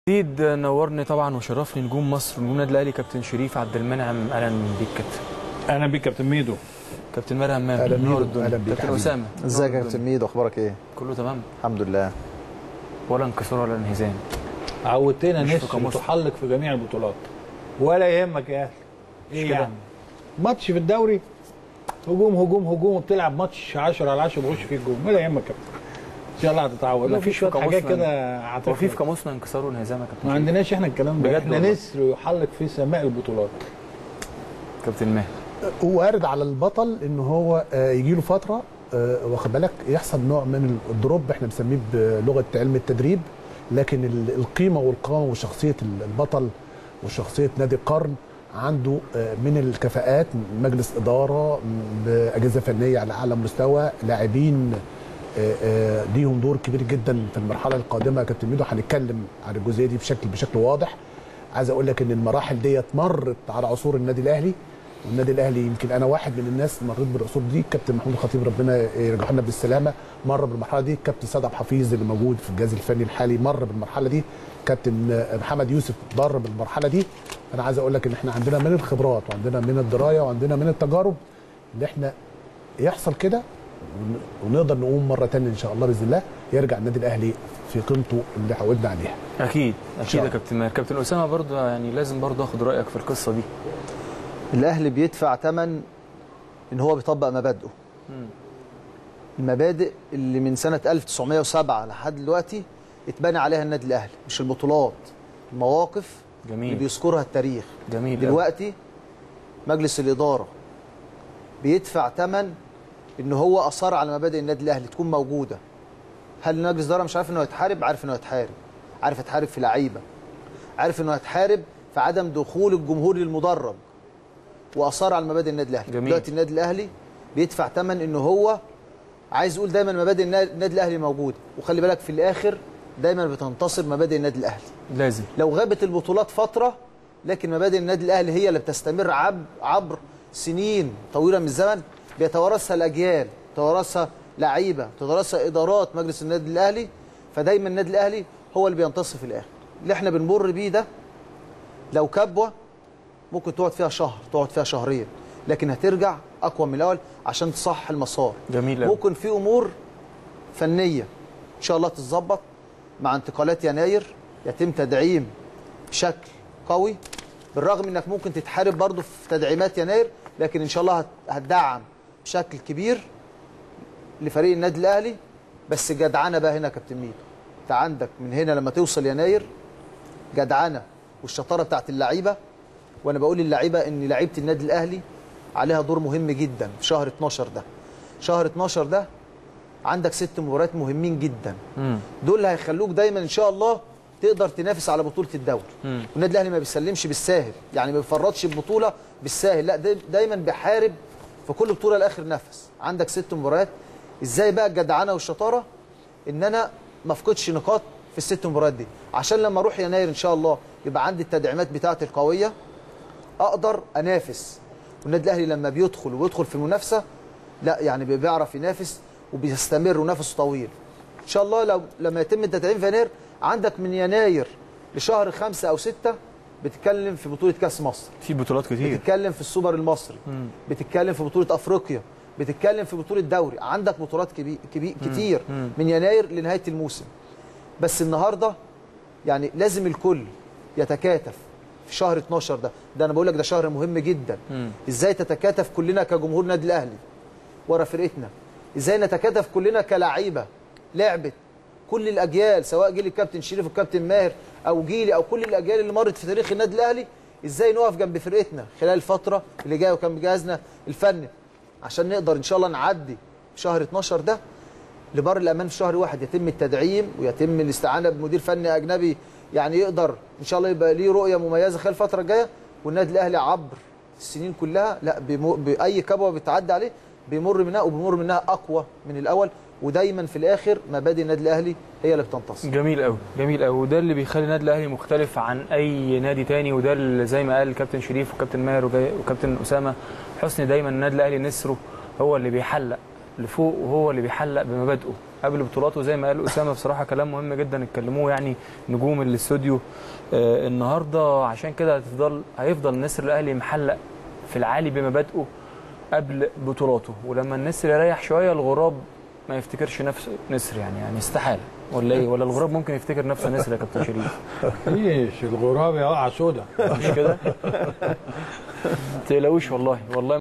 جديد نورني طبعا وشرفني نجوم مصر نجوم النادي الاهلي كابتن شريف عبد المنعم اهلا بيك كابتن اهلا بيك كابتن ميدو كابتن مريم امام أهلا نور ميدو، الدنيا. أهلا بيك كابتن حبيبي. اسامه ازيك نور يا كابتن الدنيا. ميدو اخبارك ايه كله تمام الحمد لله ولا انكسار ولا انهزام عودتنا مش في نسر قاموس. تحلق في جميع البطولات ولا يهمك يا اهلي ايه كده. يعني ماتش في الدوري هجوم هجوم هجوم وبتلعب ماتش 10 على 10 بيخش فيه الجون ولا يهمك يا كابتن ان شاء الله هتتعود لا، ما في مفيش شويه في حاجات قاموسنا. كده هو في في هتفرق قاموسنا انكسار وانهزام يا كابتن ما عندناش احنا الكلام ده بجد احنا والله. نسر يحلق في سماء البطولات كابتن ماهر وارد على البطل ان هو يجي له فتره آه، واخد بالك يحصل نوع من الدروب احنا بنسميه بلغه علم التدريب لكن ال- القيمه والقامه وشخصيه ال- البطل وشخصيه نادي القرن عنده آه، من الكفاءات مجلس اداره م- باجهزه فنيه على اعلى مستوى لاعبين آه، آه، ليهم دور كبير جدا في المرحله القادمه يا كابتن ميدو هنتكلم عن الجزئيه دي بشكل بشكل واضح عايز اقول لك ان المراحل ديت مرت على عصور النادي الاهلي والنادي الاهلي يمكن انا واحد من الناس مريت بالعصور دي كابتن محمود الخطيب ربنا يرجعه لنا بالسلامه مر بالمرحله دي كابتن سيد عبد الحفيظ اللي موجود في الجهاز الفني الحالي مر بالمرحله دي كابتن محمد يوسف مر بالمرحله دي انا عايز اقول لك ان احنا عندنا من الخبرات وعندنا من الدرايه وعندنا من التجارب اللي احنا يحصل كده ون- ونقدر نقوم مره ثانيه ان شاء الله باذن الله يرجع النادي الاهلي في قيمته اللي عودنا عليها اكيد اكيد شاء يا الله. كابتن ماهر كابتن اسامه برضه يعني لازم برضه اخد رايك في القصه دي الاهلي بيدفع ثمن ان هو بيطبق مبادئه مم. المبادئ اللي من سنه 1907 لحد دلوقتي اتبنى عليها النادي الاهلي مش البطولات المواقف اللي جميل بيذكرها التاريخ جميل أوي. دلوقتي مجلس الاداره بيدفع ثمن ان هو اصر على مبادئ النادي الاهلي تكون موجوده هل مجلس الاداره مش عارف انه يتحارب عارف انه يتحارب عارف يتحارب في لعيبه عارف انه يتحارب في عدم دخول الجمهور للمدرج واصر على مبادئ النادي الاهلي جميل. دلوقتي النادي الاهلي بيدفع ثمن ان هو عايز يقول دايما مبادئ النا- النادي الاهلي موجوده وخلي بالك في الاخر دايما بتنتصر مبادئ النادي الاهلي لازم لو غابت البطولات فتره لكن مبادئ النادي الاهلي هي اللي بتستمر عب عبر سنين طويله من الزمن بيتوارثها الاجيال تتوارثها لعيبه تتوارثها ادارات مجلس النادي الاهلي فدايما النادي الاهلي هو اللي بينتصر في الاخر اللي احنا بنمر بيه ده لو كبوه ممكن تقعد فيها شهر تقعد فيها شهرين لكن هترجع اقوى من الاول عشان تصح المسار جميل أوي. ممكن في امور فنيه ان شاء الله تتظبط مع انتقالات يناير يتم تدعيم بشكل قوي بالرغم انك ممكن تتحارب برضه في تدعيمات يناير لكن ان شاء الله هت- هتدعم بشكل كبير لفريق النادي الاهلي بس جدعنه بقى هنا يا كابتن ميدو انت عندك من هنا لما توصل يناير جدعنه والشطاره بتاعت اللعيبه وانا بقول للعيبه ان لعيبه النادي الاهلي عليها دور مهم جدا في شهر 12 ده شهر 12 ده عندك ست مباريات مهمين جدا مم. دول اللي هيخلوك دايما ان شاء الله تقدر تنافس على بطوله الدوري مم. والنادي الاهلي ما بيسلمش بالساهل يعني ما بيفرطش البطوله بالساهل لا دا- دايما بيحارب في كل بطوله لاخر نفس عندك ست مباريات ازاي بقى الجدعنه والشطاره ان انا ما افقدش نقاط في الست مباريات دي عشان لما اروح يناير ان شاء الله يبقى عندي التدعيمات بتاعتي القويه اقدر انافس والنادي الاهلي لما بيدخل وبيدخل في المنافسه لا يعني بي- بيعرف ينافس وبيستمر ونفسه طويل ان شاء الله لو لما يتم التدعيم في يناير عندك من يناير لشهر خمسة او ستة بتتكلم في بطوله كاس مصر في بطولات كتير بتتكلم في السوبر المصري مم. بتتكلم في بطوله افريقيا بتتكلم في بطوله دوري عندك بطولات كبير كبير كتير مم. من يناير لنهايه الموسم بس النهارده يعني لازم الكل يتكاتف في شهر 12 ده ده انا بقول لك ده شهر مهم جدا مم. ازاي تتكاتف كلنا كجمهور نادي الاهلي ورا فرقتنا ازاي نتكاتف كلنا كلاعيبه لعبت كل الاجيال سواء جيل الكابتن شريف والكابتن ماهر او جيلي او كل الاجيال اللي مرت في تاريخ النادي الاهلي ازاي نقف جنب فرقتنا خلال الفتره اللي جايه وكان بجهازنا الفني عشان نقدر ان شاء الله نعدي شهر 12 ده لبر الامان في شهر واحد يتم التدعيم ويتم الاستعانه بمدير فني اجنبي يعني يقدر ان شاء الله يبقى ليه رؤيه مميزه خلال الفتره الجايه والنادي الاهلي عبر السنين كلها لا بمو... باي كبوه بتعدي عليه بيمر منها وبيمر منها اقوى من الاول ودايما في الاخر مبادئ النادي الاهلي هي اللي بتنتصر جميل قوي جميل قوي وده اللي بيخلي النادي الاهلي مختلف عن اي نادي تاني وده اللي زي ما قال الكابتن شريف وكابتن ماهر وجاي- وكابتن اسامه حسني دايما النادي الاهلي نسره هو اللي بيحلق لفوق وهو اللي بيحلق بمبادئه قبل بطولاته زي ما قال اسامه بصراحه كلام مهم جدا اتكلموه يعني نجوم الاستوديو آه، النهارده عشان كده هتفضل هيفضل النسر الاهلي محلق في العالي بمبادئه قبل بطولاته ولما النسر يريح شويه الغراب ما يفتكرش نفسه نسر يعني يعني استحاله ولا ايه ولا الغراب ممكن يفتكر نفسه نسر يا كابتن شريف ايش الغراب يقع سودا مش كده؟ ما تقلقوش والله والله